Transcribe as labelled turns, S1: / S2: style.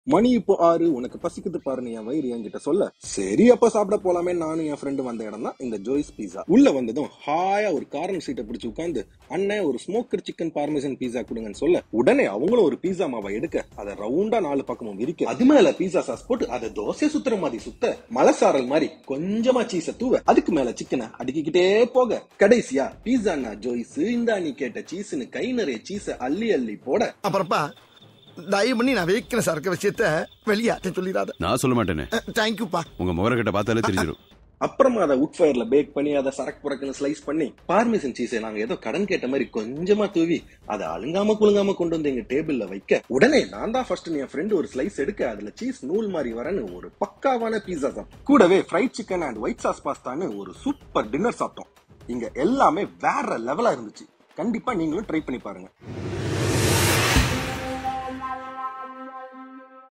S1: மணி இப்போ ஆறு உனக்கு பசிக்குது பாருன்னு என் வயிறு என்கிட்ட சொல்ல சரி அப்ப சாப்பிட போலாமே நானும் என் ஃப்ரெண்டு வந்த இடம் தான் இந்த ஜோய்ஸ் பீஸா உள்ள வந்ததும் ஹாயா ஒரு கார்னர் சீட்டை பிடிச்சு உட்காந்து அண்ணன் ஒரு ஸ்மோக்கர் சிக்கன் பார்மேசன் பீஸா கொடுங்கன்னு சொல்ல உடனே அவங்களும் ஒரு பீஸா மாவை எடுக்க அதை ரவுண்டா நாலு பக்கமும் விரிக்க அது மேல பீஸா சாஸ் போட்டு அதை தோசை சுத்துற மாதிரி சுத்த மலைசாரல் மாதிரி கொஞ்சமா சீஸ தூவ அதுக்கு மேல சிக்கனை அடுக்கிக்கிட்டே போக கடைசியா பீஸானா ஜோய்ஸ் இந்தா நீ கேட்ட சீஸ்னு கை நிறைய சீஸ அள்ளி அள்ளி போட
S2: அப்புறப்பா தயவு பண்ணி நான் வைக்கிற சரக்கு விஷயத்த வெளியாட்ட சொல்லிடாத
S3: நான் சொல்ல மாட்டேனே
S2: தேங்க்யூப்பா
S3: உங்க முகரக்கிட்ட பார்த்தாலே தெரிஞ்சிடும்
S1: அப்புறமா அதை உட் ஃபயர்ல பேக் பண்ணி அதை சரக்கு புறக்குன்னு ஸ்லைஸ் பண்ணி பார்மேசன் சீஸை நாங்க ஏதோ கடன் கேட்ட மாதிரி கொஞ்சமா தூவி அதை அழுங்காம குலுங்காம கொண்டு வந்து எங்க டேபிள்ல வைக்க உடனே நான் தான் ஃபர்ஸ்ட் என் ஃப்ரெண்டு ஒரு ஸ்லைஸ் எடுக்க அதுல சீஸ் நூல் மாதிரி வரன்னு ஒரு பக்காவான பீஸா சாப்பிட்டோம் கூடவே fried chicken and white sauce பாஸ்தான்னு ஒரு சூப்பர் டின்னர் சாப்பிட்டோம் இங்க எல்லாமே வேற லெவலா இருந்துச்சு கண்டிப்பா நீங்களும் ட்ரை பண்ணி பாருங்க